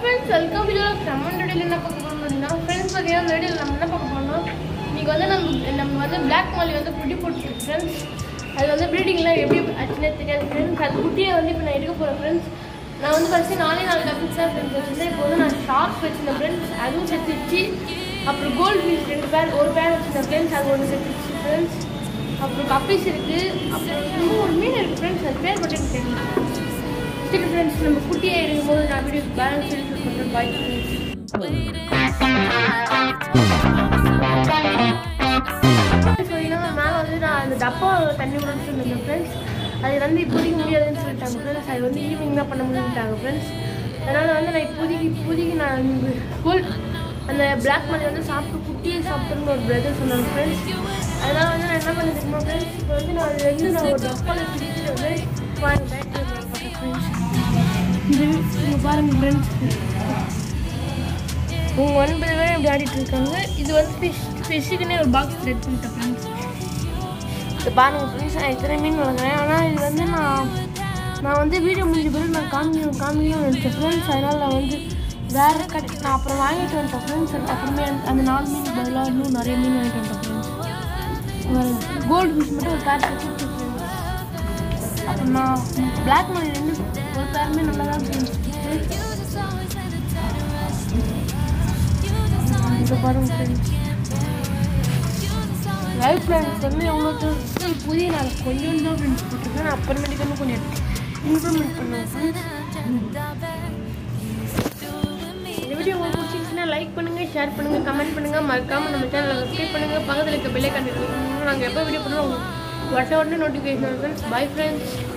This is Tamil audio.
ஃப்ரெண்ட்ஸ் வெல்கம் டு கமெண்ட் வீடியோவில் என்ன பார்க்க போகிறோம்னா ஃப்ரெண்ட்ஸ் பார்த்தீங்கன்னா இந்த வீடியோவில் நம்ம என்ன பார்க்க போகிறோம் இன்னைக்கு வந்து நம்ம நம்ம வந்து பிளாக் மாலி வந்து குட்டி போட்டுருக்கு ஃப்ரெண்ட்ஸ் அது வந்து ப்ரீடிங்லாம் எப்படி ஆச்சுன்னே தெரியாது ஃப்ரெண்ட்ஸ் அது குட்டியை வந்து இப்போ நான் எடுக்க போகிறேன் ஃப்ரெண்ட்ஸ் நான் வந்து ஃபஸ்ட்டு நாலே நாலு கப்பிள்ஸ் தான் ஃப்ரெண்ட்ஸ் வச்சுருந்தேன் இப்போ வந்து நான் ஷார்க் வச்சிருந்தேன் ஃப்ரெண்ட்ஸ் அதுவும் செத்துச்சு அப்புறம் கோல்டு ஃபீஸ் ரெண்டு பேர் ஒரு பேர் வச்சிருந்தேன் ஃப்ரெண்ட்ஸ் அது ஒன்று செத்துச்சு ஃப்ரெண்ட்ஸ் அப்புறம் கப்பீஸ் இருக்குது அப்புறம் இன்னும் ஒரு மீன் இருக்குது ஃப்ரெண்ட்ஸ் அது பேர் மட்டும் எனக்கு தெரியல சரி ஃப்ரெண்ட்ஸ் நம்ம குட்டியை எடுக்கும்போது நான் வீடியோ பேலன்ஸ் ஷூட் பண்ணுறேன் பாய் சொல்லினா மேலே வந்து நான் அந்த டப்பா தண்ணி விடணும்னு சொல்லியிருந்தேன் ஃப்ரெண்ட்ஸ் அது வந்து இப்போதைக்கு முடியாதுன்னு சொல்லிட்டாங்க ஃப்ரெண்ட்ஸ் அது வந்து ஈவினிங் தான் பண்ண முடியும்ட்டாங்க ஃப்ரெண்ட்ஸ் அதனால் வந்து நான் இப்போதைக்கு இப்போதைக்கு நான் ஸ்கூல் அந்த பிளாக் மணி வந்து சாப்பிட்டு குட்டியை சாப்பிட்டுன்னு ஒரு பிரதர் சொன்னாங்க ஃப்ரெண்ட்ஸ் அதனால் வந்து நான் என்ன பண்ண தெரியுமா ஃப்ரெண்ட்ஸ் இப்போ வந்து நான் அது வந்து நான் ஒரு டப்பாவில் பிடிச்சிட்டு வந்து பாருங்க பேட்டரி ஃப்ரெண்ட்ஸ் இது இங்கே பாருங்க ஃப்ரெண்ட்ஸ் உங்க ஒன்பது பேரும் இப்படி ஆடிட்டு இருக்காங்க இது வந்து ஃபிஷ் ஃபிஷ்ஷுக்குன்னே ஒரு பாக்ஸ் ரெட் பண்ணிட்டேன் ஃப்ரெண்ட்ஸ் இது பாருங்க ஃப்ரெண்ட்ஸ் நான் இத்தனை மீன் வளர்க்குறேன் ஆனால் இது வந்து நான் நான் வந்து வீடியோ முடிஞ்ச பிறகு நான் காமிக்கணும் காமிக்கணும்னு நினச்சேன் ஃப்ரெண்ட்ஸ் அதனால் நான் வந்து வேறு கட் நான் அப்புறம் வாங்கிட்டு வந்துட்டேன் ஃப்ரெண்ட்ஸ் அப்புறமே அந்த- அந்த நாலு மீன் பதிலாக இன்னும் நிறைய மீன் வாங்கிட்டு வந்துட்டேன் ஃப்ரெண்ட்ஸ் கோல்டு ஃபிஷ் மட்டும் ஒரு பேர் வச்சுட்டு அப்புறம் நான் பிளாக் மணி ரெண்டு ஒரு பேருமே நல்லா தான் இருந்துச்சு இங்கே பாருங்க ஃப்ரெண்ட்ஸ் லைஃப் பிளான்ஸ் வந்து எவ்வளோ தூரம் புதிய நான் கொஞ்சம் தான் ஃப்ரெண்ட்ஸ் போட்டிருக்கேன் நான் அப்புறமேட்டுக்கு வந்து கொஞ்சம் இம்ப்ரூவ்மெண்ட் பண்ணுவேன் ஃப்ரெண்ட்ஸ் இந்த வீடியோ உங்களுக்கு பிடிச்சிருந்துச்சுன்னா லைக் பண்ணுங்கள் ஷேர் பண்ணுங்கள் கமெண்ட் பண்ணுங்கள் மறக்காமல் நம்ம சேனலை சப்ஸ்கிரைப் பண்ணுங்கள் பக்கத்தில் இருக்க பெல்லை கண்டு நாங்கள் எப்போ வீடியோ பண்ணுறோம் உடனே உடனே நோட்டிஃபிகேஷன் ஃப்ரெண்ட்ஸ் பை ஃப்ரெண்ட்ஸ்